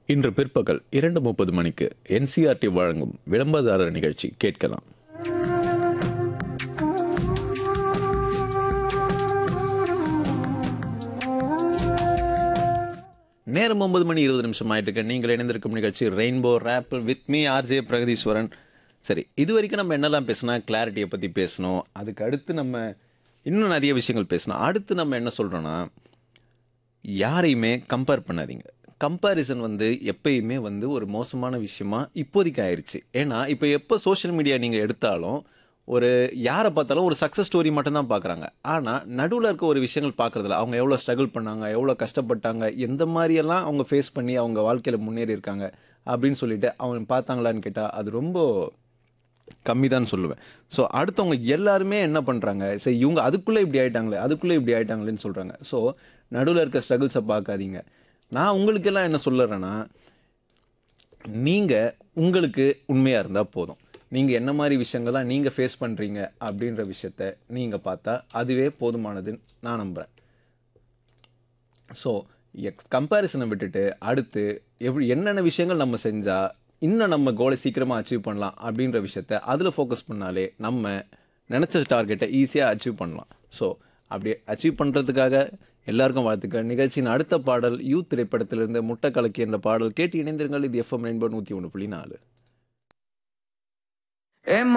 இன்று பிற்பகல் இரண்டு முப்பது மணிக்கு என்சிஆர்டி வழங்கும் விளம்பரதாரர் நிகழ்ச்சி கேட்கலாம் நேரம் ஒன்பது மணி இருபது நிமிஷம் ஆயிட்டு இருக்கு நீங்கள் இணைந்திருக்கும் நிகழ்ச்சி rainbow rap with me RJ Pragatheeswaran சரி இது வரைக்கும் நம்ம என்னெல்லாம் பேசினா கிளாரிட்டியை பற்றி பேசணும் அதுக்கு அடுத்து நம்ம இன்னும் நிறைய விஷயங்கள் பேசணும் அடுத்து நம்ம என்ன சொல்கிறோன்னா யாரையுமே கம்பேர் பண்ணாதீங்க கம்பேரிசன் வந்து எப்பயுமே வந்து ஒரு மோசமான விஷயமா இப்போதைக்கு ஆயிடுச்சு ஏன்னா இப்போ எப்போ சோஷியல் மீடியா நீங்கள் எடுத்தாலும் ஒரு யாரை பார்த்தாலும் ஒரு சக்ஸஸ் ஸ்டோரி மட்டும்தான் பார்க்குறாங்க ஆனால் நடுவில் இருக்க ஒரு விஷயங்கள் பார்க்குறதில்ல அவங்க எவ்வளோ ஸ்ட்ரகிள் பண்ணாங்க எவ்வளோ கஷ்டப்பட்டாங்க எந்த மாதிரியெல்லாம் அவங்க ஃபேஸ் பண்ணி அவங்க வாழ்க்கையில் முன்னேறி இருக்காங்க அப்படின்னு சொல்லிட்டு அவங்க பார்த்தாங்களான்னு கேட்டால் அது ரொம்ப கம்மி தான் சொல்லுவேன் ஸோ அடுத்தவங்க எல்லாருமே என்ன பண்ணுறாங்க சரி இவங்க அதுக்குள்ளே இப்படி ஆயிட்டாங்களே அதுக்குள்ளே இப்படி ஆயிட்டாங்களேன்னு சொல்கிறாங்க ஸோ நடுவில் இருக்க ஸ்ட்ரகிள்ஸை பார்க்காதீங்க நான் உங்களுக்கெல்லாம் என்ன சொல்லுறேன்னா நீங்கள் உங்களுக்கு உண்மையாக இருந்தால் போதும் நீங்கள் என்ன மாதிரி விஷயங்கள்லாம் நீங்கள் ஃபேஸ் பண்ணுறீங்க அப்படின்ற விஷயத்த நீங்கள் பார்த்தா அதுவே போதுமானதுன்னு நான் நம்புகிறேன் ஸோ எக்ஸ் கம்பேரிசனை விட்டுட்டு அடுத்து எப்படி என்னென்ன விஷயங்கள் நம்ம செஞ்சால் இன்னும் நம்ம கோலை சீக்கிரமாக அச்சீவ் பண்ணலாம் அப்படின்ற விஷயத்த அதில் ஃபோக்கஸ் பண்ணாலே நம்ம நினச்ச டார்கெட்டை ஈஸியாக அச்சீவ் பண்ணலாம் ஸோ அப்படி அச்சீவ் பண்ணுறதுக்காக எல்லாருக்கும் வாழ்த்துக்கள் நிகழ்ச்சியின் அடுத்த பாடல் யூத் திரைப்படத்திலிருந்து முட்டை கலக்கி என்ற பாடல் கேட்டு இணைந்திருங்கள் இது எஃப்எம் ரெயின்போ நூற்றி ஒன்று புள்ளி நாலு ஏ